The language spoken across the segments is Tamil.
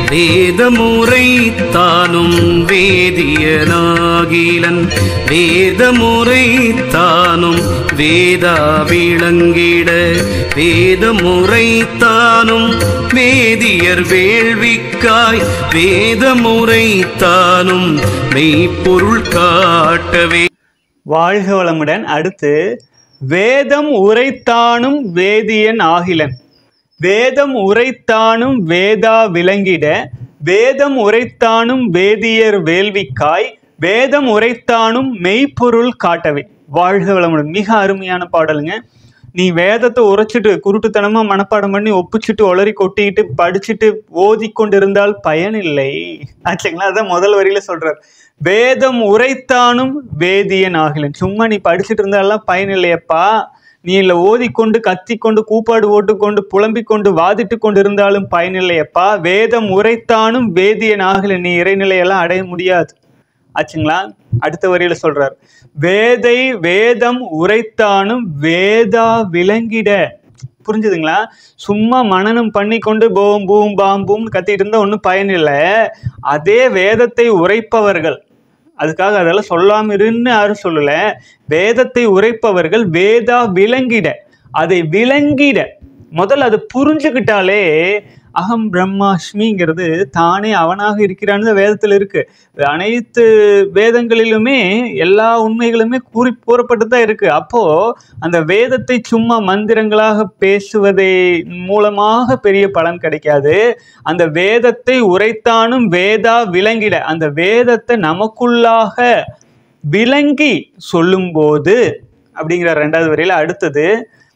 வேதமுறை தானும் வேதியனாகிலன் வேதமுறை தானும் வேதா விளங்கிட வேதமுறை தானும் வேதியர் வேள்விக்காய் வேதமுறை தானும் மெய்ப்பொருள் காட்டவே வாழ்க வளமுடன் அடுத்து வேதம் உரைத்தானும் வேதியன் ஆகிலன் வேதம் உரைத்தானும் வேதா விளங்கிட வேதம் உரைத்தானும் வேதியர் வேள்விக்காய் வேதம் உரைத்தானும் மெய்ப்பொருள் காட்டவே வாழ்க வளமுடன் மிக அருமையான பாடலுங்க நீ வேதத்தை உரைச்சிட்டு குருட்டுத்தனமா மனப்பாடம் பண்ணி ஒப்பிச்சுட்டு ஒளறி கொட்டிக்கிட்டு படிச்சுட்டு ஓதி கொண்டிருந்தால் பயனில்லை ஆச்சுங்களா அதான் முதல் வரியில சொல்றார் வேதம் உரைத்தானும் வேதியன் ஆகலன் சும்மா நீ படிச்சுட்டு இருந்தாலாம் பயனில்லையப்பா நீ இல்லை ஓதிக்கொண்டு கத்திக்கொண்டு கூப்பாடு ஓட்டுக்கொண்டு புலம்பிக் கொண்டு வாதிட்டு கொண்டு இருந்தாலும் பயனில்லையப்பா வேதம் உரைத்தானும் வேதியன் ஆகல நீ இறைநிலையெல்லாம் அடைய முடியாது ஆச்சுங்களா அடுத்த வரியில சொல்றார் வேதை வேதம் உரைத்தானும் வேதா விளங்கிட புரிஞ்சுதுங்களா சும்மா மனனம் பண்ணி கொண்டு போம் பூம் பாம் பூம் கத்திட்டு இருந்தா ஒன்றும் பயனில்லை அதே வேதத்தை உரைப்பவர்கள் அதுக்காக அதெல்லாம் சொல்லாம இருன்னு யாரும் சொல்லல வேதத்தை உரைப்பவர்கள் வேதா விளங்கிட அதை விளங்கிட முதல்ல அதை புரிஞ்சுக்கிட்டாலே அகம் பிரம்மாஸ்மிங்கிறது தானே அவனாக இருக்கிறான்னு தான் வேதத்தில் இருக்கு அனைத்து வேதங்களிலுமே எல்லா உண்மைகளுமே கூறி கூறப்பட்டு தான் இருக்கு அப்போ அந்த வேதத்தை சும்மா மந்திரங்களாக பேசுவதை மூலமாக பெரிய பலன் கிடைக்காது அந்த வேதத்தை உரைத்தானும் வேதா விளங்கிட அந்த வேதத்தை நமக்குள்ளாக விளங்கி சொல்லும்போது அப்படிங்கிற ரெண்டாவது வரையில அடுத்தது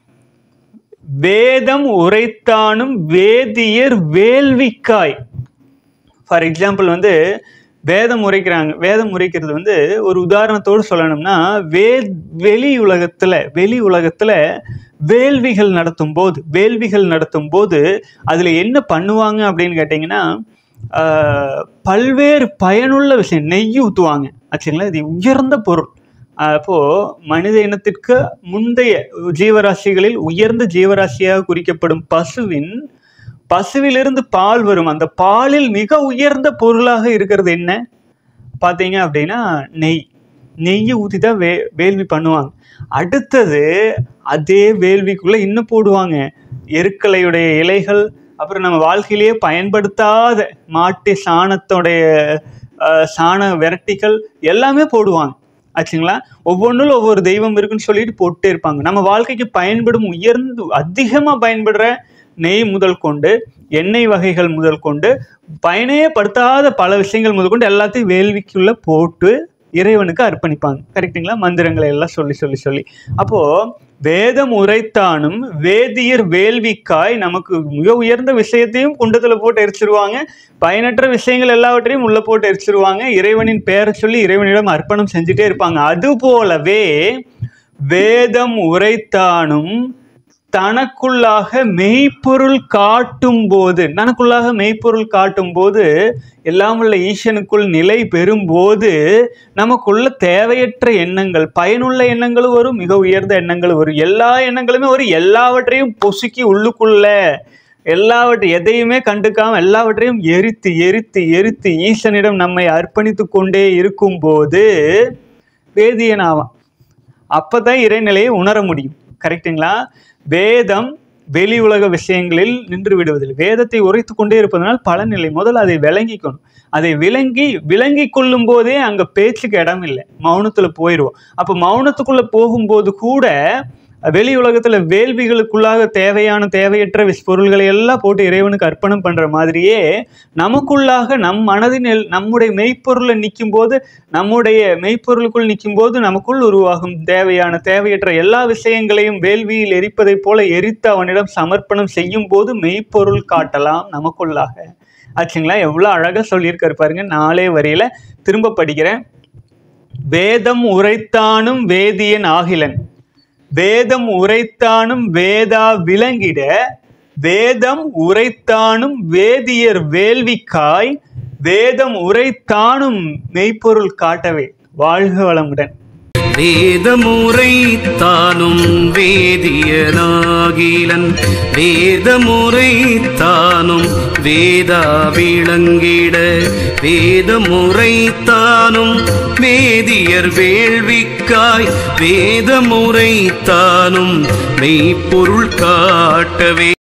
வேதம் உரைத்தானும் வேதியர் வேள்விக்காய் ஃபார் எக்ஸாம்பிள் வந்து வேதம் உரைக்கிறாங்க வேதம் உரைக்கிறது வந்து ஒரு உதாரணத்தோடு சொல்லணும்னா வே வெளி உலகத்தில் வெளி உலகத்தில் வேள்விகள் நடத்தும் போது வேள்விகள் நடத்தும் போது அதில் என்ன பண்ணுவாங்க அப்படின்னு கேட்டிங்கன்னா ஆஹ், பல்வேறு பயனுள்ள விஷயம் நெய் ஊற்றுவாங்க ஆச்சுங்களா இது உயர்ந்த பொருள் அப்போ மனித இனத்திற்கு முந்தைய ஜீவராசிகளில் உயர்ந்த ஜீவராசியாக குறிக்கப்படும் பசுவின் பசுவிலிருந்து பால் வரும் அந்த பாலில் மிக உயர்ந்த பொருளாக இருக்கிறது என்ன பார்த்தீங்க அப்படின்னா நெய் நெய்யை ஊற்றி தான் வே வேள்வி பண்ணுவாங்க அடுத்தது அதே வேள்விக்குள்ளே இன்னும் போடுவாங்க எருக்கலையுடைய இலைகள் அப்புறம் நம்ம வாழ்க்கையிலேயே பயன்படுத்தாத மாட்டு சாணத்தோடைய அஹ், சாண விரட்டிகள் எல்லாமே போடுவாங்க ஆச்சுங்களா ஒவ்வொன்றும் ஒவ்வொரு தெய்வம் இருக்குன்னு சொல்லிட்டு போட்டே இருப்பாங்க நம்ம வாழ்க்கைக்கு பயன்படும் உயர்ந்து அதிகமாக பயன்படுற நெய் முதல் கொண்டு எண்ணெய் வகைகள் முதல் கொண்டு பயனே படுத்தாத பல விஷயங்கள் முதல் கொண்டு எல்லாத்தையும் வேள்விக்குள்ள போட்டு இறைவனுக்கு அர்ப்பணிப்பாங்க கரெக்டுங்களா மந்திரங்களை எல்லாம் சொல்லி சொல்லி சொல்லி அப்போ வேதம் உரைத்தானும் வேதியர் வேள்விக்காய் நமக்கு மிக உயர்ந்த விஷயத்தையும் குண்டத்துல போட்டு எரிச்சிருவாங்க பயனற்ற விஷயங்கள் எல்லாவற்றையும் உள்ள போட்டு எரிச்சிருவாங்க இறைவனின் பெயரை சொல்லி இறைவனிடம் அர்ப்பணம் செஞ்சுட்டே இருப்பாங்க அது போலவே வேதம் உரைத்தானும் தனக்குள்ளாக மெய்ப்பொருள் காட்டும் போது தனக்குள்ளாக மெய்ப்பொருள் காட்டும் போது எல்லாம் உள்ள ஈசனுக்குள் நிலை பெறும்போது நமக்குள்ள தேவையற்ற எண்ணங்கள் பயனுள்ள எண்ணங்களும் வரும் மிக உயர்ந்த எண்ணங்களும் வரும் எல்லா எண்ணங்களுமே வரும் எல்லாவற்றையும் பொசுக்கி உள்ளுக்குள்ள எல்லாவற்றை எதையுமே கண்டுக்காம எல்லாவற்றையும் எரித்து எரித்து எரித்து ஈசனிடம் நம்மை அர்ப்பணித்து கொண்டே இருக்கும்போது வேதியனாவான் அப்பதான் இறைநிலையை உணர முடியும் கரெக்ட்டுங்களா வேதம் வெளி உலக விஷயங்களில் நின்று விடுவதில்லை வேதத்தை உரைத்து கொண்டே இருப்பதனால் பலனில்லை முதல்ல அதை விளங்கிக்கணும் அதை விளங்கி விளங்கி கொள்ளும் போதே அங்க பேச்சுக்கு இடம் இல்லை மௌனத்துல போயிடுவோம் அப்போ மௌனத்துக்குள்ள போகும்போது கூட வெளி உலகத்துல வேள்விகளுக்குள்ளாக தேவையான தேவையற்ற விஷ் பொருள்களை எல்லாம் போட்டு இறைவனுக்கு அர்ப்பணம் பண்ற மாதிரியே நமக்குள்ளாக நம் மனதில் நம்முடைய மெய்ப்பொருளை நிற்கும் போது நம்முடைய மெய்ப்பொருளுக்குள் நிற்கும் போது நமக்குள் உருவாகும் தேவையான தேவையற்ற எல்லா விஷயங்களையும் வேள்வியில் எரிப்பதைப் போல எரித்து அவனிடம் சமர்ப்பணம் செய்யும் போது மெய்ப்பொருள் காட்டலாம் நமக்குள்ளாக ஆச்சுங்களா எவ்வளோ அழகாக சொல்லியிருக்காரு பாருங்க நாளே வரியில திரும்ப படிக்கிறேன் வேதம் உரைத்தானும் வேதியன் ஆகிலன் வேதம் உரைத்தானும் வேதா விளங்கிட வேதம் உரைத்தானும் வேதியர் வேள்விக்காய் வேதம் உரைத்தானும் மெய்ப்பொருள் காட்டவே வாழ்க வளமுடன் வேதமுறை தானும் வேதியனாகிலன் வேதமுறை தானும் வேதா விளங்கிட வேதமுறை தானும் வேதியர் வேள்விக்காய் வேதமுறை தானும் மெய்ப்பொருள் காட்டவே